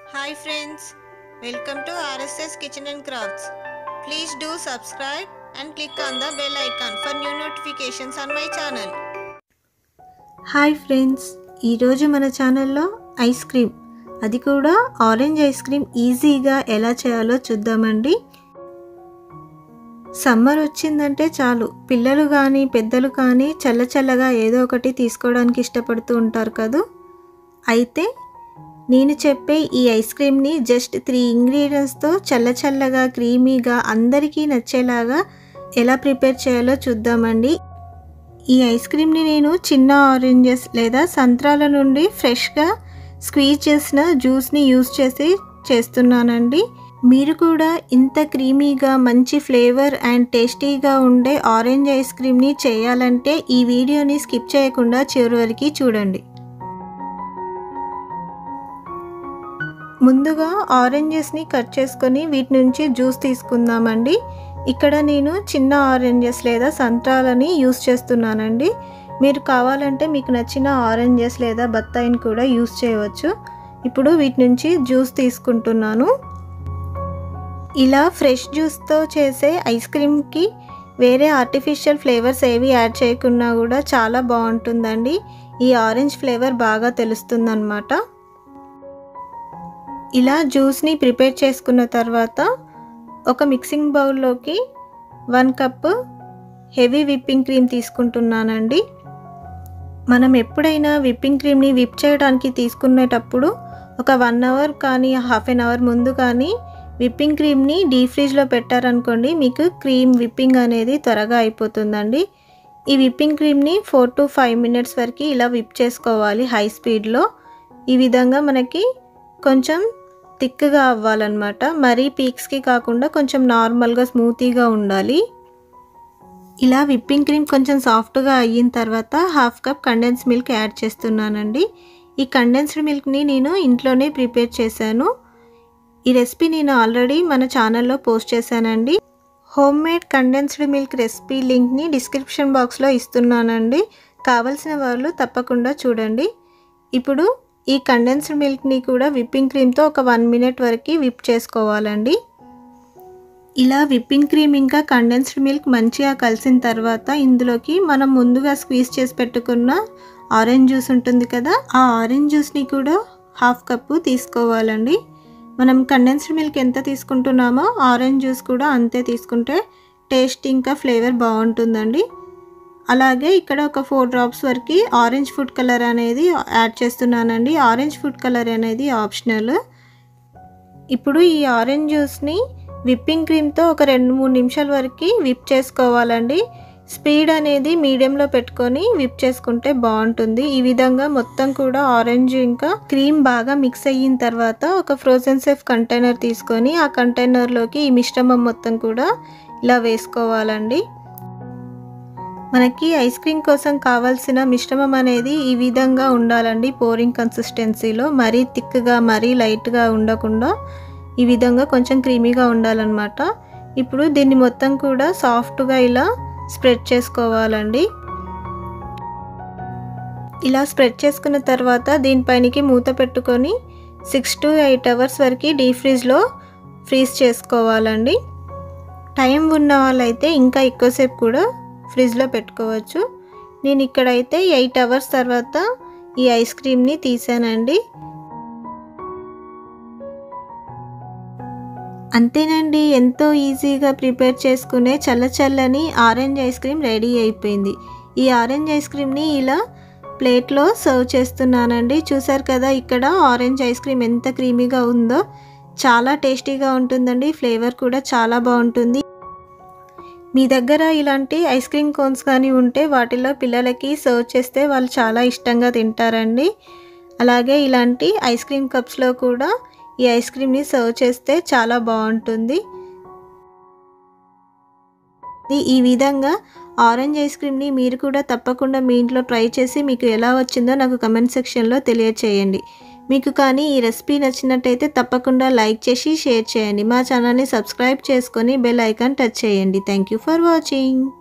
Hi friends, welcome to RSS Kitchen and Crafts. Please do subscribe and click on the bell icon for new notifications on my channel. Hi friends ఈరోజు మన ఛానల్లో ice cream అది కూడా orange ice cream ఈజీగా ఎలా చేయాలో చూద్దామండి summer వచ్చిందంటే చాలు పిల్లలు కానీ పెద్దలు కానీ చల్ల చల్లగా ఏదో ఒకటి తీసుకోవడానికి ఇష్టపడుతూ ఉంటారు కదూ అయితే నేను చెప్పే ఈ ఐస్ క్రీమ్ని జస్ట్ త్రీ ఇంగ్రీడియంట్స్తో చల్ల చల్లగా క్రీమీగా అందరికీ నచ్చేలాగా ఎలా ప్రిపేర్ చేయాలో చూద్దామండి ఈ ఐస్ క్రీమ్ని నేను చిన్న ఆరెంజెస్ లేదా సంత్రాల నుండి ఫ్రెష్గా స్క్వీజ్ చేసిన జ్యూస్ని యూస్ చేసి చేస్తున్నానండి మీరు కూడా ఇంత క్రీమీగా మంచి ఫ్లేవర్ అండ్ టేస్టీగా ఉండే ఆరెంజ్ ఐస్ క్రీమ్ని చేయాలంటే ఈ వీడియోని స్కిప్ చేయకుండా చివరి వరకు చూడండి ముందుగా ఆరెంజెస్ని కట్ చేసుకొని వీటి నుంచి జ్యూస్ తీసుకుందామండి ఇక్కడ నేను చిన్న ఆరెంజెస్ లేదా సంత్రాలని యూస్ చేస్తున్నానండి మీరు కావాలంటే మీకు నచ్చిన ఆరెంజెస్ లేదా బత్తాయిని కూడా యూస్ చేయవచ్చు ఇప్పుడు వీటి నుంచి జ్యూస్ తీసుకుంటున్నాను ఇలా ఫ్రెష్ జ్యూస్తో చేసే ఐస్ క్రీమ్కి వేరే ఆర్టిఫిషియల్ ఫ్లేవర్స్ ఏవి యాడ్ చేయకున్నా కూడా చాలా బాగుంటుందండి ఈ ఆరెంజ్ ఫ్లేవర్ బాగా తెలుస్తుందన్నమాట ఇలా జ్యూస్ని ప్రిపేర్ చేసుకున్న తర్వాత ఒక మిక్సింగ్ బౌల్లోకి one cup heavy whipping cream తీసుకుంటున్నానండి మనం ఎప్పుడైనా విప్పింగ్ క్రీమ్ని విప్ చేయడానికి తీసుకునేటప్పుడు ఒక వన్ అవర్ కానీ హాఫ్ అన్ అవర్ ముందు కానీ విప్పింగ్ క్రీమ్ని డీప్ ఫ్రిడ్జ్లో పెట్టారనుకోండి మీకు క్రీమ్ విప్పింగ్ అనేది త్వరగా అయిపోతుందండి ఈ విప్పింగ్ క్రీమ్ని ఫోర్ టు ఫైవ్ మినిట్స్ వరకు ఇలా విప్ చేసుకోవాలి హై స్పీడ్లో ఈ విధంగా మనకి కొంచెం థిక్గా అవ్వాలన్నమాట మరీ పీక్స్కి కాకుండా కొంచెం నార్మల్గా స్మూతీగా ఉండాలి ఇలా విప్పింగ్ క్రీమ్ కొంచెం సాఫ్ట్గా అయిన తర్వాత half cup condensed milk add చేస్తున్నానండి ఈ కండెన్స్డ్ మిల్క్ని నేను ఇంట్లోనే ప్రిపేర్ చేశాను ఈ రెసిపీ నేను ఆల్రెడీ మన ఛానల్లో పోస్ట్ చేశానండి homemade condensed milk recipe లింక్ని డిస్క్రిప్షన్ బాక్స్లో ఇస్తున్నానండి కావలసిన వాళ్ళు తప్పకుండా చూడండి ఇప్పుడు ఈ కండెన్స్డ్ మిల్క్ని కూడా విప్పింగ్ క్రీమ్తో ఒక వన్ మినిట్ వరకు విప్ చేసుకోవాలండి ఇలా విప్పింగ్ క్రీమ్ ఇంకా కండెన్స్డ్ మిల్క్ మంచిగా కలిసిన తర్వాత ఇందులోకి మనం ముందుగా స్క్వీజ్ చేసి పెట్టుకున్న ఆరెంజ్ జ్యూస్ ఉంటుంది కదా ఆ ఆరెంజ్ జ్యూస్ని కూడా హాఫ్ కప్పు తీసుకోవాలండి మనం కండెన్స్డ్ మిల్క్ ఎంత తీసుకుంటున్నామో ఆరెంజ్ జ్యూస్ కూడా అంతే తీసుకుంటే టేస్ట్ ఇంకా ఫ్లేవర్ బాగుంటుందండి అలాగే ఇక్కడ ఒక ఫోర్ డ్రాప్స్ వరకు ఆరెంజ్ ఫుడ్ కలర్ అనేది యాడ్ చేస్తున్నానండి ఆరెంజ్ ఫుడ్ కలర్ అనేది ఆప్షనల్ ఇప్పుడు ఈ ఆరెంజ్ జ్యూస్ని విప్పింగ్ క్రీమ్తో ఒక రెండు మూడు నిమిషాల వరకు విప్ చేసుకోవాలండి స్పీడ్ అనేది మీడియంలో పెట్టుకొని విప్ చేసుకుంటే బాగుంటుంది ఈ విధంగా మొత్తం కూడా ఆరెంజ్ ఇంకా క్రీమ్ బాగా మిక్స్ అయిన తర్వాత ఒక ఫ్రోజన్ సేఫ్ కంటైనర్ తీసుకొని ఆ కంటైనర్లోకి ఈ మిశ్రమం మొత్తం కూడా ఇలా వేసుకోవాలండి మనకి ఐస్ క్రీమ్ కోసం కావాల్సిన మిశ్రమం అనేది ఈ విధంగా ఉండాలండి పోరింగ్ కన్సిస్టెన్సీలో మరీ థిక్గా మరీ లైట్గా ఉండకుండా ఈ విధంగా కొంచెం క్రీమీగా ఉండాలన్నమాట ఇప్పుడు దీన్ని మొత్తం కూడా సాఫ్ట్గా ఇలా స్ప్రెడ్ చేసుకోవాలండి ఇలా స్ప్రెడ్ చేసుకున్న తర్వాత దీనిపైనకి మూత పెట్టుకొని సిక్స్ టు ఎయిట్ అవర్స్ వరకు డీప్ ఫ్రీజ్లో ఫ్రీజ్ చేసుకోవాలండి టైం ఉన్న వాళ్ళైతే ఇంకా ఎక్కువసేపు కూడా ఫ్రిడ్జ్లో పెట్టుకోవచ్చు నేను ఇక్కడైతే ఎయిట్ అవర్స్ తర్వాత ఈ ఐస్ క్రీమ్ని తీసానండి అంతేనండి ఎంతో ఈజీగా ప్రిపేర్ చేసుకునే చల్ల చల్లని ఆరెంజ్ ఐస్ క్రీమ్ రెడీ అయిపోయింది ఈ ఆరెంజ్ ఐస్ క్రీమ్ని ఇలా ప్లేట్లో సర్వ్ చేస్తున్నానండి చూసారు కదా ఇక్కడ ఆరెంజ్ ఐస్ క్రీమ్ ఎంత క్రీమీగా ఉందో చాలా టేస్టీగా ఉంటుందండి ఫ్లేవర్ కూడా చాలా బాగుంటుంది మీ దగ్గర ఇలాంటి ఐస్ క్రీమ్ కోన్స్ కానీ ఉంటే వాటిలో పిల్లలకి సర్వ్ చేస్తే వాళ్ళు చాలా ఇష్టంగా తింటారండి అలాగే ఇలాంటి ఐస్ క్రీమ్ కప్స్లో కూడా ఈ ఐస్ క్రీమ్ని సర్వ్ చేస్తే చాలా బాగుంటుంది ఈ విధంగా ఆరెంజ్ ఐస్ క్రీమ్ని మీరు కూడా తప్పకుండా మీ ఇంట్లో ట్రై చేసి మీకు ఎలా వచ్చిందో నాకు కమెంట్ సెక్షన్లో తెలియచేయండి మీకు కానీ ఈ రెసిపీ నచ్చినట్టయితే తప్పకుండా లైక్ చేసి షేర్ చేయండి మా ఛానల్ని సబ్స్క్రైబ్ చేసుకొని బెల్ ఐకాన్ టచ్ చేయండి థ్యాంక్ యూ ఫర్ వాచింగ్